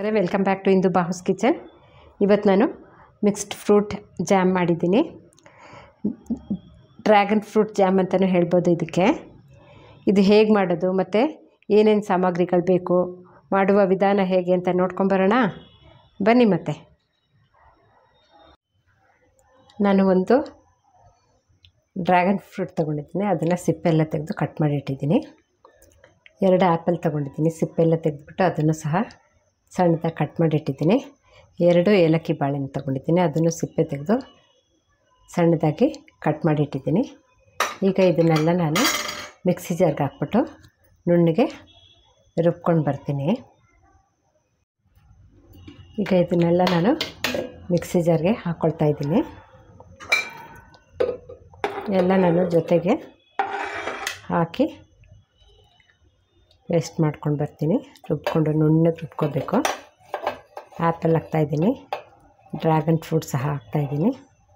welcome back to ಇಂದು ಬಾಹುಸ್ kitchen ಇವತ್ತು ನಾನು ಮಿಕ್ಸ್ಡ್ ಫ್ರೂಟ್ ಜಾಮ್ ಮಾಡಿದ್ದೀನಿ ಡ್ರ್ಯಾಗನ್ ಫ್ರೂಟ್ ಜಾಮ್ ಅಂತಲೂ ಹೇಳ್ಬೋದು ಇದಕ್ಕೆ ಇದು ಹೇಗೆ ಮಾಡೋದು ಮತ್ತು ಏನೇನು ಸಾಮಗ್ರಿಗಳು ಬೇಕು ಮಾಡುವ ವಿಧಾನ ಹೇಗೆ ಅಂತ ನೋಡ್ಕೊಂಬರೋಣ ಬನ್ನಿ ಮತ್ತೆ ನಾನು ಒಂದು ಡ್ರ್ಯಾಗನ್ ಫ್ರೂಟ್ ತೊಗೊಂಡಿದ್ದೀನಿ ಅದನ್ನು ಸಿಪ್ಪೆಲ್ಲ ತೆಗೆದು ಕಟ್ ಮಾಡಿ ಇಟ್ಟಿದ್ದೀನಿ ಎರಡು ಆ್ಯಪಲ್ ತೊಗೊಂಡಿದ್ದೀನಿ ಸಿಪ್ಪೆಲ್ಲ ತೆಗೆದುಬಿಟ್ಟು ಅದನ್ನು ಸಹ ಸಣ್ಣದಾಗಿ ಕಟ್ ಮಾಡಿ ಇಟ್ಟಿದ್ದೀನಿ ಎರಡು ಏಲಕ್ಕಿ ಬಾಳೆಹಣ್ಣು ತೊಗೊಂಡಿದ್ದೀನಿ ಅದನ್ನು ಸಿಪ್ಪೆ ತೆಗೆದು ಸಣ್ಣದಾಗಿ ಕಟ್ ಮಾಡಿ ಇಟ್ಟಿದ್ದೀನಿ ಈಗ ಇದನ್ನೆಲ್ಲ ನಾನು ಮಿಕ್ಸಿ ಜಾರ್ಗೆ ಹಾಕ್ಬಿಟ್ಟು ನುಣ್ಣಗೆ ರುಬ್ಕೊಂಡು ಬರ್ತೀನಿ ಈಗ ಇದನ್ನೆಲ್ಲ ನಾನು ಮಿಕ್ಸಿ ಜಾರ್ಗೆ ಹಾಕ್ಕೊಳ್ತಾ ಇದ್ದೀನಿ ಎಲ್ಲ ನಾನು ಜೊತೆಗೆ ಹಾಕಿ ಪೇಸ್ಟ್ ಮಾಡ್ಕೊಂಡು ಬರ್ತೀನಿ ರುಬ್ಕೊಂಡು ನುಣ್ಣಗೆ ರುಬ್ಕೋಬೇಕು ಆ್ಯಪಲ್ ಹಾಕ್ತಾಯಿದ್ದೀನಿ ಡ್ರ್ಯಾಗನ್ ಫ್ರೂಟ್ ಸಹ ಹಾಕ್ತಾಯಿದ್ದೀನಿ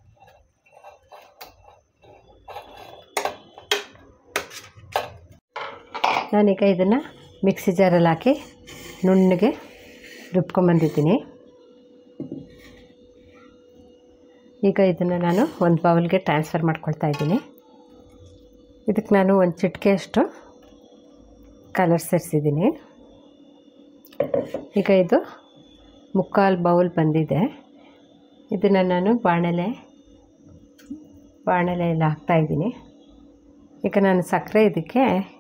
ನಾನೀಗ ಇದನ್ನು ಮಿಕ್ಸಿ ಜಾರಲ್ಲಿ ಹಾಕಿ ನುಣ್ಣಗೆ ರುಬ್ಕೊಂಬಂದಿದ್ದೀನಿ ಈಗ ಇದನ್ನು ನಾನು ಒಂದು ಬೌಲ್ಗೆ ಟ್ರಾನ್ಸ್ಫರ್ ಮಾಡ್ಕೊಳ್ತಾ ಇದ್ದೀನಿ ಇದಕ್ಕೆ ನಾನು ಒಂದು ಚಿಟಿಕೆಯಷ್ಟು ಕಲರ್ ಸೇರಿಸಿದ್ದೀನಿ ಈಗ ಇದು ಮುಕ್ಕಾಲು ಬೌಲ್ ಬಂದಿದೆ ಇದನ್ನು ನಾನು ಬಾಣಲೆ ಬಾಣಲೆ ಎಲ್ಲ ಹಾಕ್ತಾಯಿದ್ದೀನಿ ಈಗ ನಾನು ಸಕ್ಕರೆ ಇದಕ್ಕೆ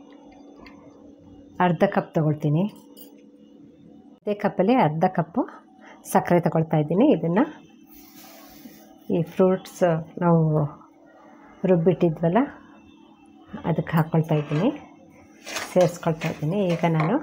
ಅರ್ಧ ಕಪ್ ತೊಗೊಳ್ತೀನಿ ಅದೇ ಕಪ್ಪಲ್ಲಿ ಅರ್ಧ ಕಪ್ಪು ಸಕ್ಕರೆ ತಗೊಳ್ತಾ ಇದ್ದೀನಿ ಇದನ್ನು ಈ ಫ್ರೂಟ್ಸ್ ನಾವು ರುಬ್ಬಿಟ್ಟಿದ್ವಲ್ಲ ಅದಕ್ಕೆ ಹಾಕ್ಕೊಳ್ತಾ ಇದ್ದೀನಿ ಸೇರಿಸ್ಕೊಳ್ತಾ ಇದ್ದೀನಿ ಈಗ ನಾನು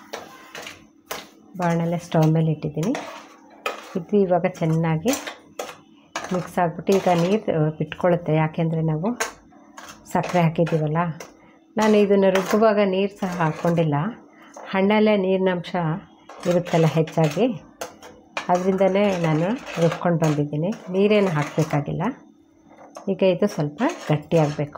ಬಾಣಲೆ ಸ್ಟವ್ ಮೇಲೆ ಇಟ್ಟಿದ್ದೀನಿ ಇದು ಇವಾಗ ಚೆನ್ನಾಗಿ ಮಿಕ್ಸ್ ಆಗಿಬಿಟ್ಟು ಈಗ ನೀರು ಬಿಟ್ಕೊಳ್ಳುತ್ತೆ ಯಾಕೆಂದರೆ ನಾವು ಸಕ್ಕರೆ ಹಾಕಿದ್ದೀವಲ್ಲ ನಾನು ಇದನ್ನು ರುಬ್ಬುವಾಗ ನೀರು ಸಹ ಹಾಕ್ಕೊಂಡಿಲ್ಲ ಹಣ್ಣಲ್ಲೇ ನೀರಿನಂಶ ಇರುತ್ತಲ್ಲ ಹೆಚ್ಚಾಗಿ ಅದರಿಂದಲೇ ನಾನು ರುಬ್ಕೊಂಡು ಬಂದಿದ್ದೀನಿ ನೀರೇನು ಹಾಕಬೇಕಾಗಿಲ್ಲ ಈಗ ಇದು ಸ್ವಲ್ಪ ಗಟ್ಟಿಯಾಗಬೇಕು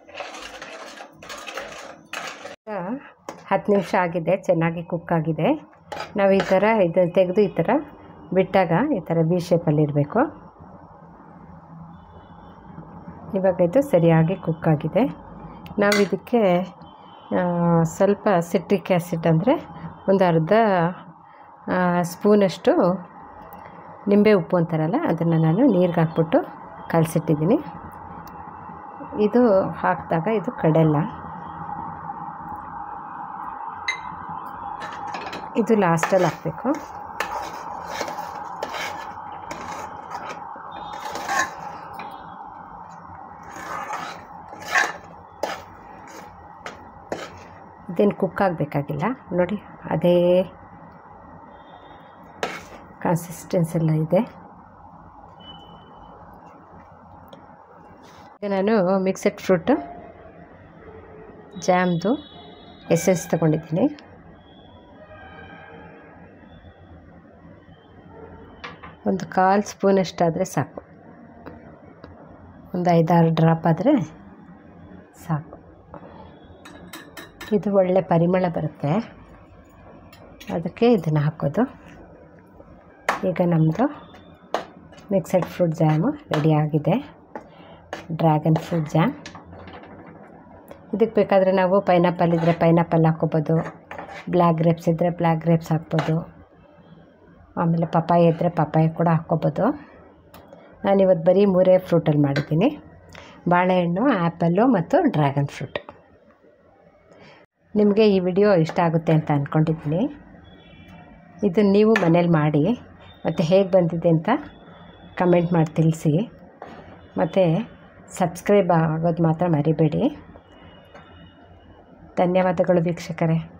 ಈಗ ಹತ್ತು ನಿಮಿಷ ಆಗಿದೆ ಚೆನ್ನಾಗಿ ಕುಕ್ ಆಗಿದೆ ನಾವು ಈ ಥರ ಇದನ್ನು ತೆಗೆದು ಈ ಥರ ಬಿಟ್ಟಾಗ ಈ ಥರ ಬಿ ಶೇಪಲ್ಲಿರಬೇಕು ಇವಾಗ ಇದು ಸರಿಯಾಗಿ ಕುಕ್ ಆಗಿದೆ ನಾವು ಇದಕ್ಕೆ ಸ್ವಲ್ಪ ಸಿಟ್ರಿಕ್ ಆ್ಯಸಿಡ್ ಅಂದರೆ ಒಂದು ಅರ್ಧ ಸ್ಪೂನಷ್ಟು ನಿಂಬೆ ಉಪ್ಪು ಅಂತಾರಲ್ಲ ಅದನ್ನು ನಾನು ನೀರಿಗೆ ಹಾಕ್ಬಿಟ್ಟು ಕಲಸಿಟ್ಟಿದ್ದೀನಿ ಇದು ಹಾಕಿದಾಗ ಇದು ಕಡೆಲ್ಲ ಇದು ಲಾಸ್ಟಲ್ಲಿ ಹಾಕಬೇಕು ಇದೇನು ಕುಕ್ ಆಗಬೇಕಾಗಿಲ್ಲ ನೋಡಿ ಅದೇ ಕನ್ಸಿಸ್ಟೆನ್ಸ್ ಎಲ್ಲ ಇದೆ ಈಗ ನಾನು ಮಿಕ್ಸೆಡ್ ಫ್ರೂಟು ಜಾಮ್ದು ಎಸೆನ್ಸ್ ತಗೊಂಡಿದ್ದೀನಿ ಒಂದು ಕಾಲು ಸ್ಪೂನಷ್ಟಾದರೆ ಸಾಕು ಒಂದು ಐದಾರು ಡ್ರಾಪ್ ಆದರೆ ಸಾಕು ಇದು ಒಳ್ಳೆ ಪರಿಮಳ ಬರುತ್ತೆ ಅದಕ್ಕೆ ಇದನ್ನು ಹಾಕೋದು ಈಗ ನಮ್ಮದು ಮಿಕ್ಸೆಡ್ ಫ್ರೂಟ್ ಜಾಮು ರೆಡಿಯಾಗಿದೆ ಡ್ರ್ಯಾಗನ್ ಫ್ರೂಟ್ ಜಾಮ್ ಇದಕ್ಕೆ ಬೇಕಾದರೆ ನಾವು ಪೈನಾಪಲ್ ಇದ್ದರೆ ಪೈನಾಪಲ್ ಹಾಕ್ಕೋಬೋದು ಬ್ಲ್ಯಾಕ್ ಗ್ರೇಪ್ಸ್ ಇದ್ದರೆ ಬ್ಲ್ಯಾಕ್ ಗ್ರೇಪ್ಸ್ ಹಾಕ್ಬೋದು ಆಮೇಲೆ ಪಪಾಯ ಇದ್ದರೆ ಪಪಾಯ ಕೂಡ ಹಾಕ್ಕೋಬೋದು ನಾನಿವತ್ತು ಬರೀ ಮೂರೇ ಫ್ರೂಟಲ್ಲಿ ಮಾಡಿದ್ದೀನಿ ಬಾಳೆಹಣ್ಣು ಆ್ಯಪಲ್ಲು ಮತ್ತು ಡ್ರ್ಯಾಗನ್ ಫ್ರೂಟ್ ನಿಮಗೆ ಈ ವಿಡಿಯೋ ಇಷ್ಟ ಆಗುತ್ತೆ ಅಂತ ಅಂದ್ಕೊಂಡಿದ್ದೀನಿ ಇದನ್ನು ನೀವು ಮನೇಲಿ ಮಾಡಿ ಮತ್ತು ಹೇಗೆ ಬಂದಿದೆ ಅಂತ ಕಮೆಂಟ್ ಮಾಡಿ ತಿಳಿಸಿ ಮತ್ತು ಸಬ್ಸ್ಕ್ರೈಬ್ ಆಗೋದು ಮಾತ್ರ ಮರಿಬೇಡಿ ಧನ್ಯವಾದಗಳು ವೀಕ್ಷಕರೇ